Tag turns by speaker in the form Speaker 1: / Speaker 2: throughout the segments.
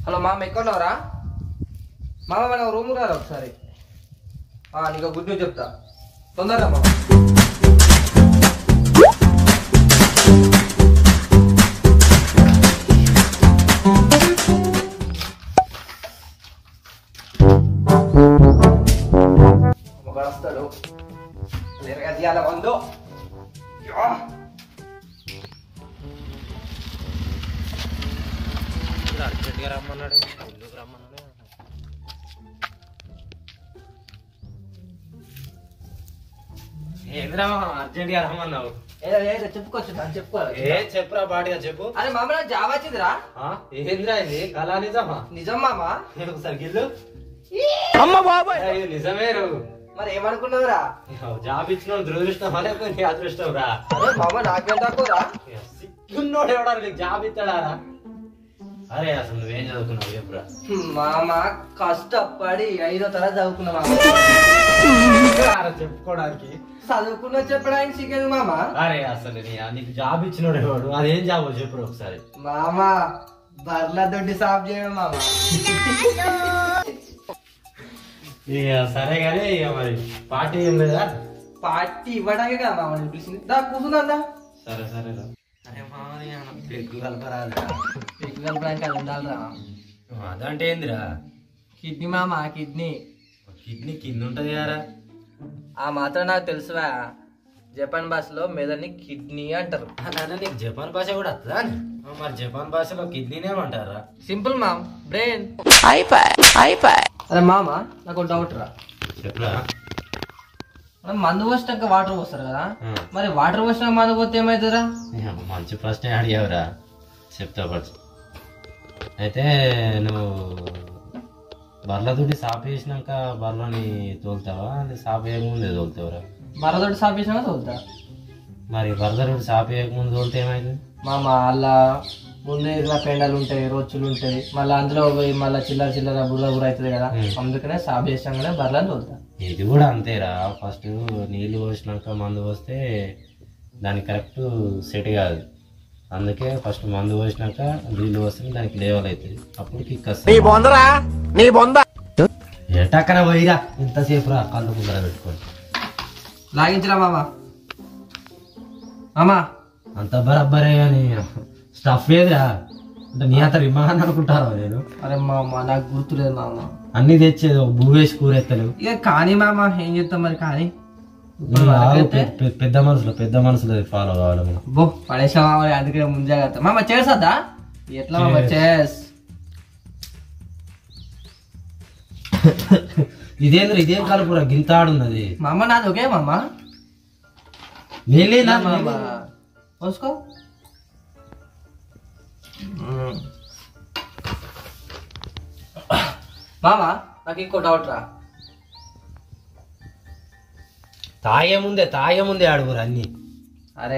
Speaker 1: Hello మామ ఎక్కడున్నావురా మామ మన రూమ్ రారా ఒకసారి ఆ, నీకు గుడ్ న్యూస్ చెప్తా తొందరగా మామ ఒకడు వస్తాడు లేరగా తీయాల మందు యా.
Speaker 2: అర్జెంట్గా రమ్మన్నాడు ఇల్లుకి రమ్మన్నాడు ఏంద్రా అర్జెంట్గా రమ్మన్నావు
Speaker 1: ఏ, ఏ, చెప్పుకోవచ్చు దాన్ని చెప్పుకోవాలి
Speaker 2: ఏ చెప్పురా బాటిగా చెప్పు
Speaker 1: అరే మామ నాకు జాబ్ వచ్చిందిరా
Speaker 2: ఆ, ఏంద్రా ఇది కళా నిజమా
Speaker 1: నిజం మామ
Speaker 2: ఒకసారి గిల్లు ఏ, ఇది నిజమే రు
Speaker 1: మరి ఏమనుకున్నావురా
Speaker 2: జాబ్ ఇచ్చిన దురదృష్టం లేకపోతే నీ అదృష్టం రా
Speaker 1: అరే మామ నాకేం తక్కువరా
Speaker 2: సిగ్గున్నోడు ఎవడా నీకు జాబ్ ఇస్తాడా రా అరే అసలు నువ్వేం చదువుకున్నావు చెప్పురా
Speaker 1: మామ కష్టపడి ఐదో తరగతి చదువుకున్నా మామ
Speaker 2: రా చెప్పుకోవడానికి
Speaker 1: చదువుకున్నా చెప్పడానికి సిగ్గదు మామ
Speaker 2: అరే అసలు నీ నీకు జాబ్ ఇచ్చినోడు ఎవడు అదేం జాబ్ చెప్పురు ఒకసారి
Speaker 1: మామ బర్ల దొడ్డి సాఫ్ చేయడం మామ
Speaker 2: ఇక సరే కానీ ఇక మరి పార్టీ ఏం లేదా
Speaker 1: పార్టీ ఇవ్వడానికి కదా మామ నేను పిలిచింది దా కూర్చుందా
Speaker 2: సరే సరే రా అరే మామని పెగ్గు కలపరాదురా
Speaker 1: పెళ్లి కలపడానికి అది ఉండాలిరా
Speaker 2: అదంటే ఏందిరా
Speaker 1: కిడ్నీ మామ కిడ్నీ
Speaker 2: కిడ్నీ కింద ఉంటది కదా
Speaker 1: ఆ మాత్రం నాకు తెలుసువా జపాన్ భాషలో మెదడుని కిడ్నీ అంటారు
Speaker 2: అదే నీకు జపాన్ భాష కూడా వస్తుందా మరి జపాన్ భాషలో కిడ్నీనే అంటారా
Speaker 1: సింపుల్ మామ్ బ్రెయిన్ అరే మామ నాకు ఒక డౌట్ రా
Speaker 2: చెప్పురా
Speaker 1: మనం మందు పోసినాక వాటర్ పోస్తారు కదా
Speaker 2: ఆ.
Speaker 1: మరి వాటర్ పోసినాక మందు పోతే ఏమవుతుందిరా
Speaker 2: ఏ, మంచి ప్రశ్న అడిగావురా చెప్తా పట్టు అయితే నువ్వు బర్లతోటి సాపు వేసినాక బర్లని తోలుతావా అది సాపు వేయకముందే తోలుతావురా
Speaker 1: మరొకటి సాఫ్ చేసినాక తోలుతా
Speaker 2: మరి బర్లతోటి సాపు వేయకముందు తోలితే ఏమైంది
Speaker 1: మామ అలా ముందే ఇట్లా పెండలు ఉంటాయి రొచ్చులు ఉంటాయి మళ్ళీ అందులో పోయి మళ్ళీ చిల్లర చిల్లర బుర్ర బుర్ర అవుతుంది కదా
Speaker 2: ఉం.
Speaker 1: అందుకనే సాఫ్ చేసినాకనే బర్లని తోలుతా
Speaker 2: ఇది కూడా అంతేరా ఫస్ట్ నీళ్లు పోసినాక మందు పోస్తే దానికి కరెక్ట్ సెట్ కాదు అందుకే ఫస్ట్ మందు పోసినాక నీళ్లు పోస్తే దానికి లేవల్ అవుతుంది అప్పుడు కిక్ వస్తుంది ఎటక్కన పోయిరా ఇంతసేపు రా కళ్ళు ముందర పెట్టుకోండి
Speaker 1: లాగించరా మామ మామా
Speaker 2: అంత బరబ్బరే కానీ స్టఫ్ ఏదిరా అంటే నీ అంత విమానం అనుకుంటారా నేను
Speaker 1: అరే మామ నాకు గుర్తులేదు మామ
Speaker 2: అన్ని తెచ్చేది ఒక భూవేసి కూర ఎత్తలు
Speaker 1: ఇక కానీ మామ ఏం చెప్తాం మరి కానీ ఇప్పుడు
Speaker 2: ఆగు,
Speaker 1: వరకైతే
Speaker 2: పె- పె- పెద్ద మనసులో పెద్ద మనసులో ఫాలో కావాలి మనం
Speaker 1: బో పడేసా మామ అందుకే ముంజాగ్రత్త మామ చేసద్దా ఎట్లా మామ చేస్
Speaker 2: ఇదేంద్ర ఇదేం కలుపురా గింతాడున్నది
Speaker 1: మామ నాది ఒకే మామ
Speaker 2: నీళ్ళే నా
Speaker 1: మామ పోసుకో మ్మ్. మామ నాకు ఇంకో డౌట్ రా
Speaker 2: తాగే ముందే తాగే ముందే అడుగురు అన్ని
Speaker 1: అరే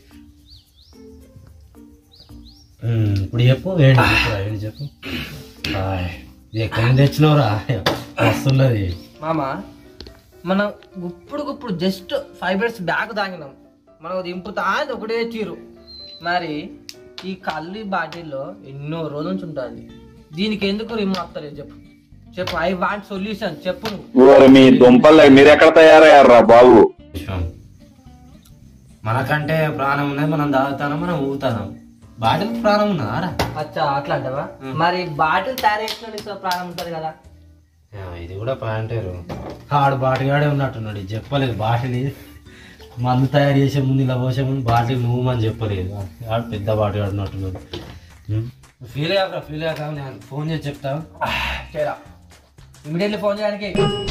Speaker 2: ఉమ్, ఇప్పుడు చెప్పు ఏంటి చెప్పురా ఏంటి చెప్పు ఆయ్, ఇది ఎక్కడి నుంచి తెచ్చినవరా వస్తున్నది
Speaker 1: మామ మనం గుప్పుడు గుప్పుడు జస్ట్ ఫైవ్ మినిట్స్ బ్యాక్ తాగినాం మనం దింపుతా అది ఒకటే తీరు మరి ఈ కళ్ళు బాటిల్లో ఎన్నో రోజుల నుంచి ఉంటుంది దీనికి ఎందుకు రిమూవ్ అవుతలేదు చెప్పు చెప్పు ఐ వాంట్ సొల్యూషన్ చెప్పు నువ్వు
Speaker 3: ఓరి మీ దుంపలు మీరు ఎక్కడ తయారయ్యారా బాబు
Speaker 2: విశ్వం మనకంటే ప్రాణం ఉన్నది మనం తాగుతాను మనం ఊగుతాం బాటిల్ ప్రాణం ఉన్నదారా
Speaker 1: అచ్చా అట్లా అంటావా మరి బాటిల్ తయారు చేసిన ప్రాణం ఉంటుంది కదా
Speaker 2: ఆ, ఇది కూడా పాయింటేరు ఆడు బాటిగాడే ఉన్నట్టున్నాడు ఇది చెప్పలేదు బాటిల్ మందు తయారు చేసే ముందు ఇలా పోసే ముందు బాటిల్ నువ్వు అని చెప్పలేదు ఆడు పెద్ద బాటిగాడు ఉన్నట్టున్నాడు ఫీల్ అయ్యాక ఫీల్ అయ్యాక నేను ఫోన్ చేసి చెప్తావు
Speaker 1: చేరా ఇమీడియట్లీ ఫోన్ చేయడానికి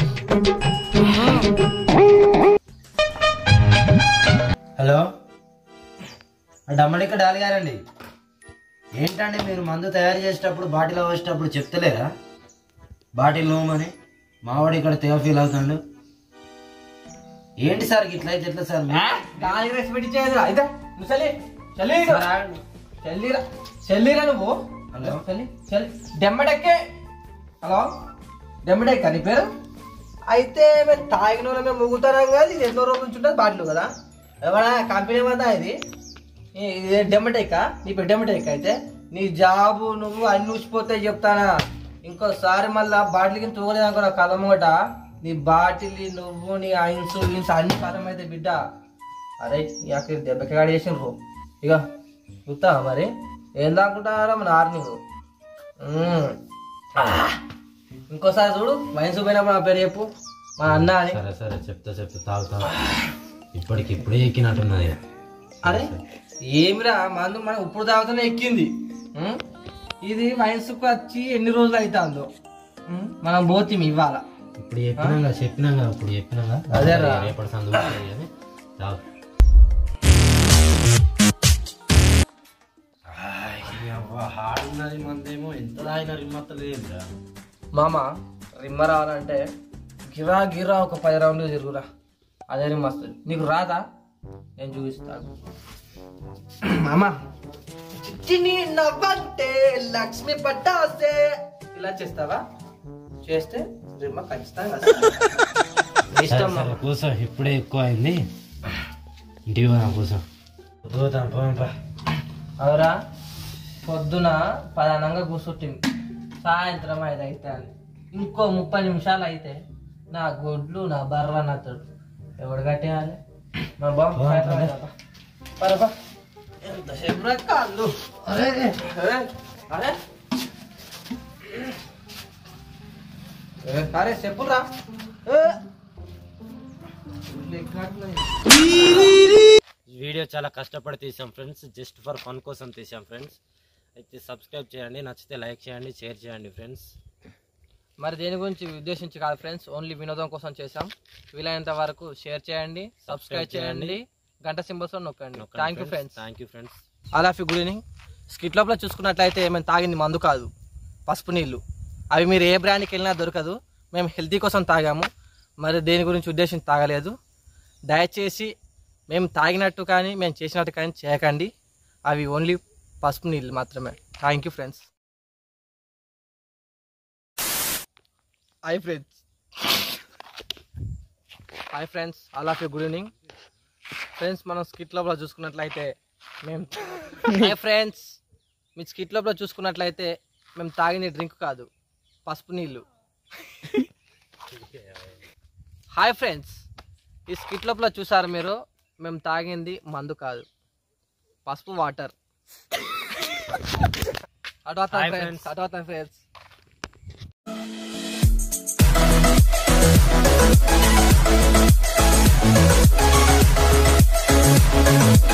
Speaker 2: హలో డమ్మడిక డాలి గారండి ఏంటండి మీరు మందు తయారు చేసేటప్పుడు బాటిల్ పోసేటప్పుడు చెప్తలేరా బాటిల్ నోమని మావాడు ఇక్కడ తెగ ఫీల్ అవుతాడు ఏంటి సార్ ఇట్లా అయితే ఎట్లా సార్
Speaker 1: దానికి రెస్పెక్ట్ చేయదు అయితే నువ్వు చల్లి చల్లి
Speaker 2: సార్, ఆగండి.
Speaker 1: చెల్లిరా చెల్లిరా నువ్వు
Speaker 2: హలో.
Speaker 1: చెల్లి చెల్లి డెమ్మడెక్కే హలో డెమ్మడెక్క నీ పేరు అయితే మేము తాగిన వాళ్ళు మేము ముగుతారం కాదు ఇది ఎన్నో రోజుల నుంచి ఉంటుంది బాటిల్ కదా ఎవరా కంపెనీ ఏమన్నా ఇది ఈ- ఇది డెమ్మటెక్క నీ పేరు డెమ్మటెక్క అయితే నీ జాబు నువ్వు అన్ని ఊసిపోతే చెప్తానా ఇంకోసారి మళ్ళా బాటిల్ కింద తోగలేదు అనుకో నా కళ్ళ ముంగట నీ బాటిల్ నువ్వు నీ ఐన్స్ ఇన్స్ అన్ని కాలం అయితే బిడ్డ అరే అక్కడ దెబ్బకి గాడి చేసిండ్రు ఇక చూస్తావా మరి ఏం దాక్కుంటారా మన ఆర్నింగ్ ఇంకోసారి చూడు వయసు పోయినప్పుడు నా పేరు చెప్పు మా అన్న అని
Speaker 2: సరే సరే చెప్తా చెప్తా తాగుతా ఇప్పటికి ఇప్పుడే ఎక్కినట్టున్నది
Speaker 1: అరే ఏమిరా మందు మనం ఇప్పుడు తాగుతూనే ఎక్కింది ఉం? ఇది వయసుకు వచ్చి ఎన్ని రోజులు అవుతుందో ఉం? మనం పోతిమి ఇవ్వాల
Speaker 2: ఇప్పుడు చెప్పినాగా చెప్పినాగా ఇప్పుడు చెప్పినాగా
Speaker 1: అదేరా.
Speaker 2: రేపటి సందు వస్తుంది కానీ తాగు హాడున్నది మందేమో ఎంత తాగినా రిమ్మత్త లేదురా
Speaker 1: మామ రిమ్మ రావాలంటే గిరా గిరా ఒక పది రౌండ్లు తిరుగురా అదే రిమ్మ వస్తుంది నీకు రాదా నేను చూపిస్తాను మామ చిన్ని నవ్వంటే లక్ష్మి పట్టాసే ఇలా చేస్తావా చేస్తే రిమ్మ ఖచ్చితంగా వస్తుంది. నీ ఇష్టం
Speaker 2: సరే,
Speaker 1: మామ.
Speaker 2: సరే, కూర్చో ఇప్పుడే ఎక్కువ అయింది ఇంటికి పోదాం కూర్చో పోతాం పోదాం పా
Speaker 1: అవురా పొద్దున ప్రధానంగా కూర్చుంటుంది సాయంత్రం ఐదు అయితే అని ఇంకో ముప్పై నిమిషాలు అయితే నా గొడ్లు నా బర్ర నా తోడు ఎవడు కట్టేయాలి మా బాబు
Speaker 2: బా,
Speaker 1: సాయంత్రం
Speaker 2: బా.
Speaker 1: అయితే బా. పద బా. ఎంతసేపు రా కాళ్ళు అరే అరే అరే ఏ, అరే చెప్పురా ఏ. ఇల్లు ఎక్కినట్టున్నాయి.
Speaker 2: ఈ వీడియో చాలా కష్టపడి తీసాం ఫ్రెండ్స్ జస్ట్ ఫర్ ఫన్ కోసం తీసాం ఫ్రెండ్స్ అయితే సబ్స్క్రైబ్ చేయండి నచ్చితే లైక్ చేయండి షేర్ చేయండి ఫ్రెండ్స్
Speaker 1: మరి దేని గురించి ఉద్దేశించి కాదు ఫ్రెండ్స్ ఓన్లీ వినోదం కోసం చేసాం వీలైనంత వరకు షేర్ చేయండి సబ్స్క్రైబ్ చేయండి గంట సింబల్స్ నొక్కండి thank you friends
Speaker 2: thank you friends
Speaker 1: all of you good evening skit లోపల చూసుకున్నట్లయితే ఏమైనా తాగింది మందు కాదు పసుపు నీళ్ళు అవి మీరు ఏ బ్రాండ్కి వెళ్ళినా దొరకదు మేము హెల్తీ కోసం తాగాము మరి దేని గురించి ఉద్దేశించి తాగలేదు దయచేసి మేము తాగినట్టు కానీ మేము చేసినట్టు కానీ చేయకండి అవి ఓన్లీ పసుపు నీళ్ళు మాత్రమే thank you friends hi friends hi friends all of you good evening friends మనం స్కిట్ లోపల చూసుకున్నట్లయితే మేము హాయ్ ఫ్రెండ్స్ మీ స్కిట్ లోపల చూసుకున్నట్లయితే మేము తాగిన డ్రింక్ కాదు పసుపు నీళ్ళు హాయ్ ఫ్రెండ్స్ ఈ స్కిట్ లోపల చూసారు మీరు మేము తాగింది మందు కాదు పసుపు వాటర్ అటు
Speaker 2: Hi,
Speaker 1: ఫ్రెండ్స్
Speaker 2: friends.
Speaker 1: అటు ఫ్రెండ్స్
Speaker 4: Thank